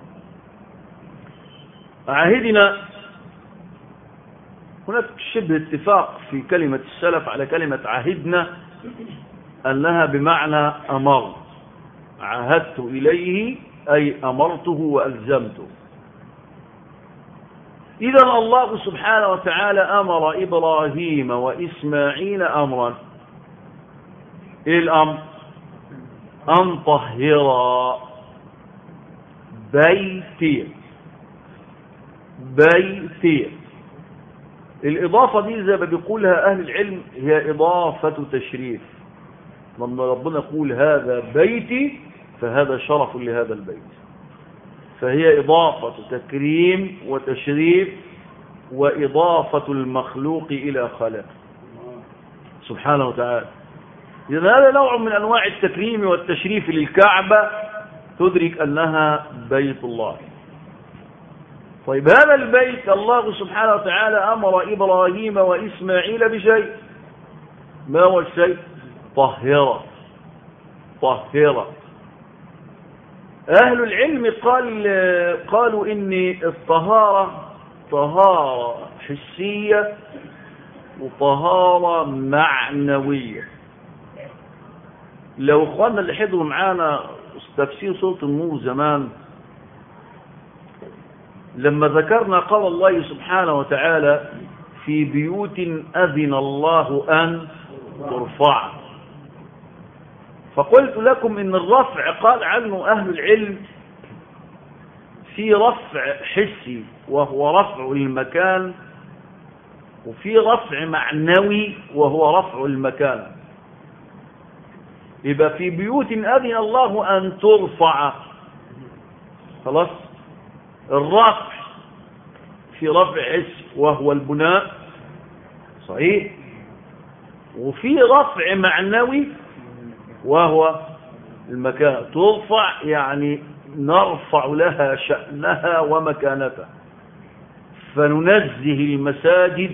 عهدنا هناك شبه اتفاق في كلمة السلف على كلمة عهدنا أنها بمعنى أمر عهدت إليه أي أمرته وألزمته إذا الله سبحانه وتعالى أمر إبراهيم وإسماعيل أمرا إيه الأمر أن طهر بيتي بيتي الإضافة دي زي ما بيقولها أهل العلم هي إضافة تشريف لما ربنا يقول هذا بيتي فهذا شرف لهذا البيت فهي إضافة تكريم وتشريف وإضافة المخلوق إلى خلق سبحانه وتعالى إذا هذا نوع من أنواع التكريم والتشريف للكعبة تدرك أنها بيت الله طيب هذا البيت الله سبحانه وتعالى أمر إبراهيم وإسماعيل بشيء ما هو الشيء طهرة طهرة أهل العلم قال قالوا إن الطهارة طهارة حسية وطهارة معنوية لو اخواننا اللي حضروا معانا تفسير سورة النور زمان لما ذكرنا قال الله سبحانه وتعالى في بيوت أذن الله أن ترفع فقلت لكم إن الرفع قال عنه أهل العلم في رفع حسي وهو رفع المكان وفي رفع معنوي وهو رفع المكان يبقى في بيوت أذن الله أن ترفع خلاص الرفع في رفع حسي وهو البناء صحيح وفي رفع معنوي وهو المكان ترفع يعني نرفع لها شأنها ومكانتها فننزه المساجد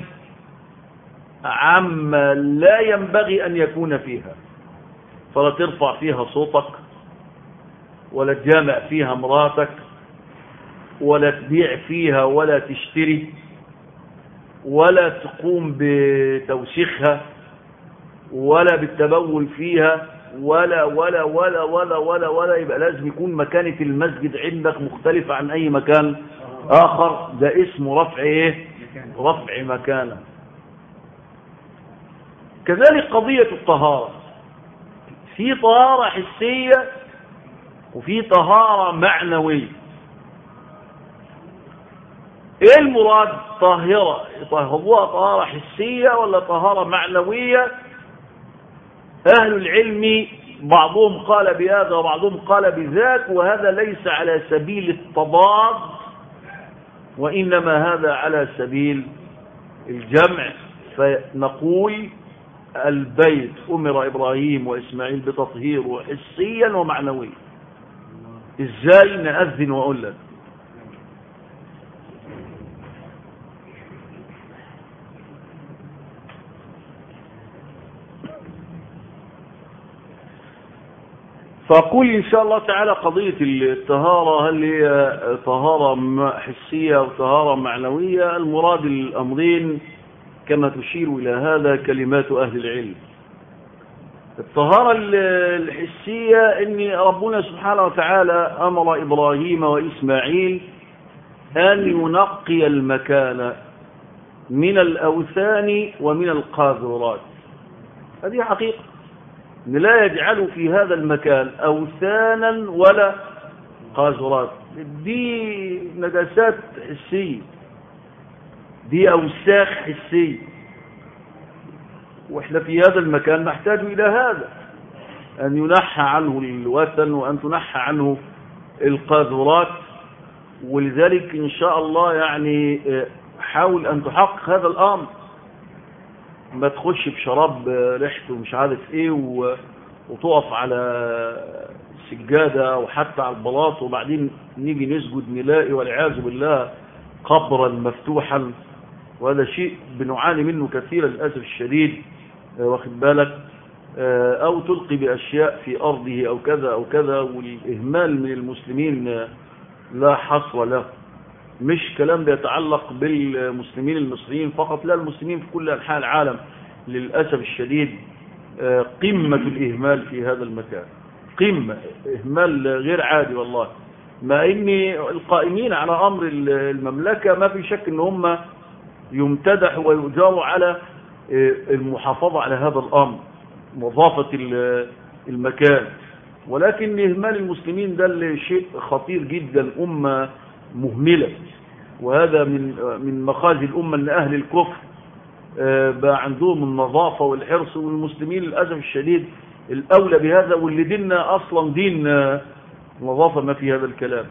عما لا ينبغي أن يكون فيها فلا ترفع فيها صوتك ولا تجامع فيها مراتك ولا تبيع فيها ولا تشتري ولا تقوم بتوسيخها ولا بالتبول فيها ولا ولا ولا ولا ولا ولا يبقى لازم يكون مكانة المسجد عندك مختلفة عن أي مكان آخر ده اسمه رفع إيه؟ رفع مكانة كذلك قضية الطهارة في طهارة حسية وفي طهارة معنوية ايه المراد طاهرة هو طهارة حسية ولا طهارة معنوية اهل العلم بعضهم قال بهذا وبعضهم قال بذاك وهذا ليس على سبيل التضاد وإنما هذا على سبيل الجمع فنقول البيت أمر إبراهيم وإسماعيل بتطهيره حسيا ومعنويا إزاي نأذن وأقول لك فأقول إن شاء الله تعالى قضية الطهارة هل هي طهارة حسية أو طهارة معنوية المراد الأمرين كما تشير إلى هذا كلمات أهل العلم الطهارة الحسية أن ربنا سبحانه وتعالى أمر إبراهيم وإسماعيل أن ينقي المكان من الأوثان ومن القاذورات هذه حقيقة أن لا يجعل في هذا المكان أوثانا ولا قاذورات دي نجاسات حسية دي أوساخ حسية واحنا في هذا المكان نحتاج إلى هذا أن ينحى عنه الوثن وأن تنحى عنه القاذورات ولذلك إن شاء الله يعني حاول أن تحقق هذا الأمر ما تخش بشراب ريحته مش عارف ايه وتقف على سجادة او حتى على البلاط وبعدين نيجي نسجد نلاقي والعياذ بالله قبرا مفتوحا وهذا شيء بنعاني منه كثيرا للأسف الشديد واخد بالك او تلقي باشياء في ارضه او كذا او كذا والاهمال من المسلمين لا حصر له مش كلام بيتعلق بالمسلمين المصريين فقط لا المسلمين في كل انحاء العالم للاسف الشديد قمه الاهمال في هذا المكان قمه اهمال غير عادي والله مع ان القائمين على امر المملكه ما في شك ان هم يمتدحوا ويؤجروا على المحافظه على هذا الامر نظافه المكان ولكن اهمال المسلمين ده شيء خطير جدا امه مهملة وهذا من من مخازي الأمة أن أهل الكفر بقى عندهم النظافة والحرص والمسلمين للأسف الشديد الأولى بهذا واللي ديننا أصلا دين نظافة ما في هذا الكلام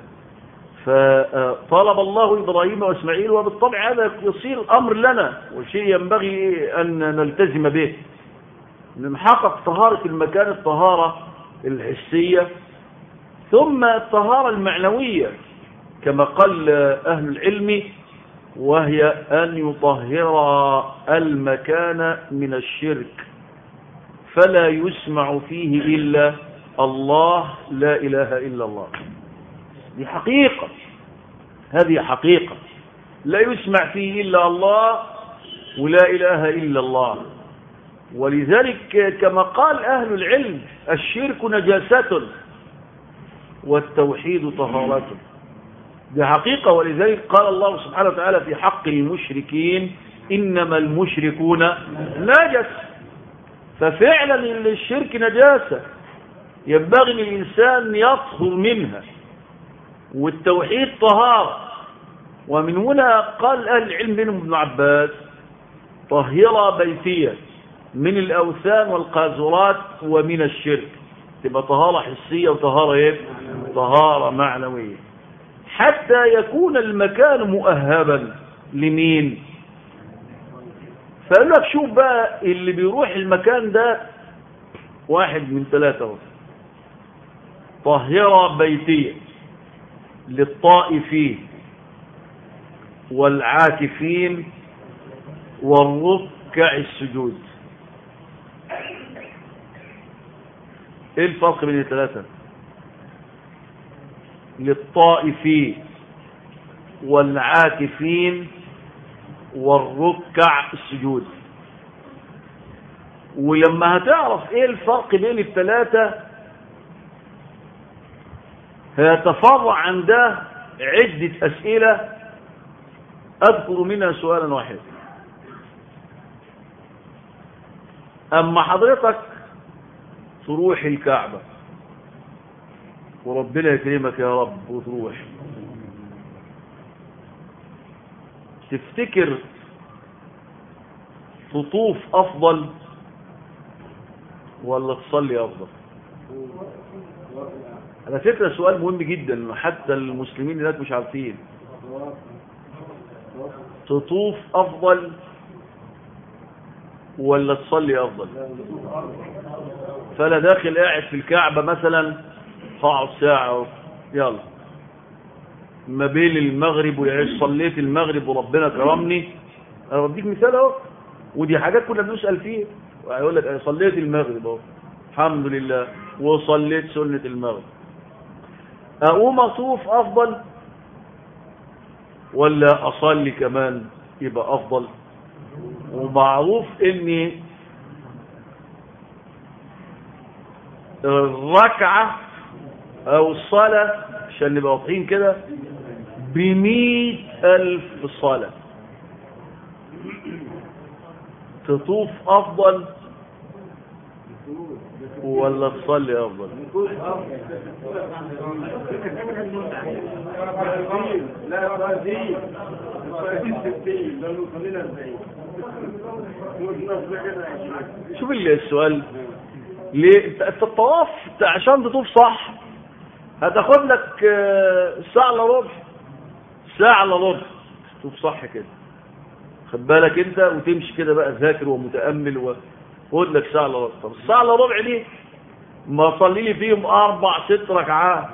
فطالب الله إبراهيم وإسماعيل وبالطبع هذا يصير أمر لنا وشيء ينبغي أن نلتزم به نحقق طهارة المكان الطهارة الحسية ثم الطهارة المعنوية كما قال أهل العلم وهي أن يطهر المكان من الشرك فلا يسمع فيه إلا الله لا إله إلا الله دي حقيقة هذه حقيقة لا يسمع فيه إلا الله ولا إله إلا الله ولذلك كما قال أهل العلم الشرك نجاسة والتوحيد طهارته دي حقيقة ولذلك قال الله سبحانه وتعالى في حق المشركين إنما المشركون نجس ففعلا الشرك نجاسة ينبغي للإنسان يطهر منها والتوحيد طهارة ومن هنا قال أهل العلم منهم ابن عباس طهرة بيتية من الأوثان والقاذورات ومن الشرك تبقى طهارة حسية وطهارة ايه طهارة معنوية حتى يكون المكان مؤهبا لمين فقال لك شوف بقى اللي بيروح المكان ده واحد من ثلاثة طهرة بيتية للطائفين والعاكفين والركع السجود ايه الفرق بين الثلاثة للطائفين والعاكفين والركع السجود ولما هتعرف ايه الفرق بين الثلاثة هيتفرع عن ده عدة اسئلة اذكر منها سؤالا واحدا اما حضرتك تروح الكعبة وربنا يكرمك يا رب وتروح تفتكر تطوف افضل ولا تصلي افضل على فكرة سؤال مهم جدا حتى المسلمين هناك مش عارفين تطوف أفضل ولا تصلي أفضل فأنا داخل قاعد في الكعبة مثلا هقعد ساعة أهو. يلا ما بين المغرب والعشاء صليت المغرب وربنا كرمني انا بديك مثال اهو ودي حاجات كنا بنسال فيها هيقول لك انا صليت المغرب اهو الحمد لله وصليت سنه المغرب اقوم اطوف افضل ولا اصلي كمان يبقى افضل ومعروف اني الركعه او الصلاه عشان نبقى واضحين كده بمئة ألف صلاة تطوف أفضل ولا تصلي أفضل لا برازيل برازيل ستين لو خلينا ازاي شوف السؤال ليه انت أنت الطواف عشان تطوف صح هتاخد لك آه، ساعة الا ربع ساعة الا ربع تطوف صح كده خد بالك انت وتمشي كده بقى ذاكر ومتأمل وخد لك ساعة الا ربع طب الساعة الا ربع دي ما صلي لي فيهم اربع ست ركعات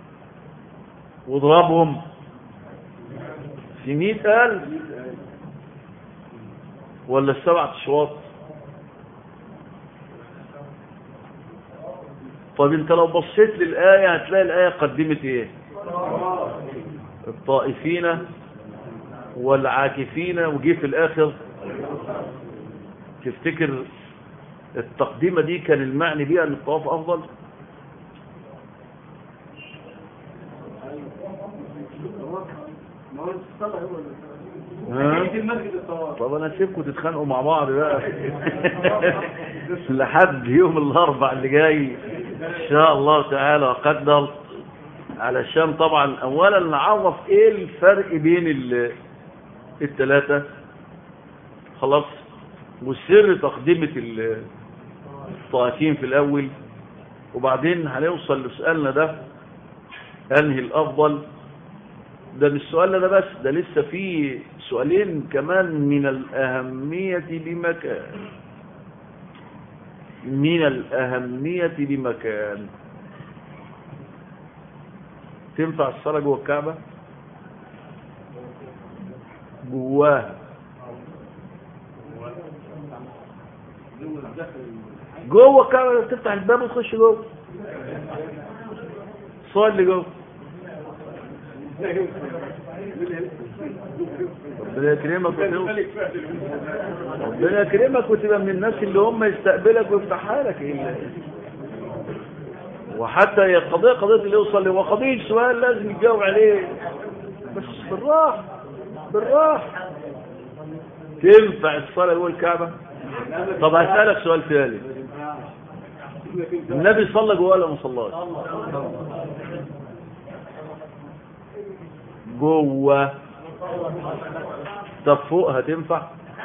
واضربهم في مئة ألف ولا السبعة أشواط طب انت لو بصيت للآية هتلاقي الآية قدمت ايه الطائفين والعاكفين وجي في الآخر تفتكر التقديمة دي كان المعني بيها ان الطواف أفضل ما هو الصلاة هو ها؟ اللي- المسجد الطواف طب انا سيبكم تتخانقوا مع بعض بقى لحد يوم الاربع اللي جاي ان شاء الله تعالى وقدر علشان طبعا اولا نعرف ايه الفرق بين ال- الثلاثه خلاص وسر تقدمه ال- الطائفين في الاول وبعدين هنوصل لسؤالنا ده انهي الافضل ده مش السؤال ده بس ده لسه في سؤالين كمان من الأهمية بمكان من الأهمية بمكان تنفع الصلاة جوه الكعبة جواها جوه الكعبة تفتح الباب وتخش جوه صلي جوه ربنا يكرمك وتوصل ربنا يكرمك وتبقى من الناس اللي هم يستقبلك ويفتحها لك إيه وحتى هي قضية قضية اللي يوصل هو قضية سؤال لازم يجاوب عليه بس بالراحة بالراحة تنفع الصلاة جوه الكعبة طب هسألك سؤال ثاني النبي صلى جوه ولا ما صلاش جوه طب فوق هتنفع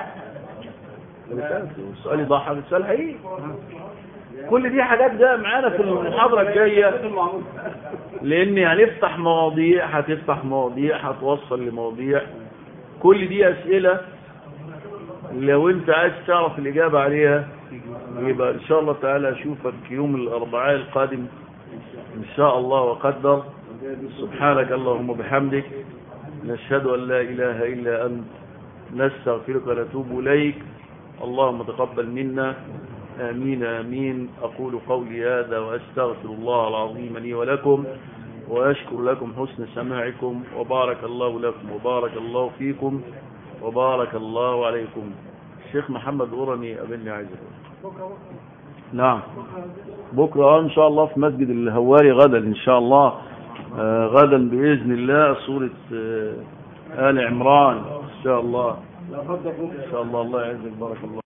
السؤال يضحى بالسؤال حقيقي كل دي حاجات جايه معانا في المحاضره الجايه لان هنفتح مواضيع هتفتح مواضيع هتوصل لمواضيع كل دي اسئله لو انت عايز تعرف الاجابه عليها يبقى ان شاء الله تعالى اشوفك يوم الاربعاء القادم ان شاء الله وقدر سبحانك اللهم وبحمدك نشهد أن لا إله إلا أنت نستغفرك ونتوب إليك اللهم تقبل منا آمين آمين أقول قولي هذا وأستغفر الله العظيم لي ولكم وأشكر لكم حسن سماعكم وبارك الله لكم وبارك الله فيكم وبارك الله عليكم الشيخ محمد أورني أبني عايز نعم بكرة إن شاء الله في مسجد الهواري غدا إن شاء الله آه غدا بإذن الله سورة آه آل عمران إن شاء الله إن شاء الله الله يعزك بارك الله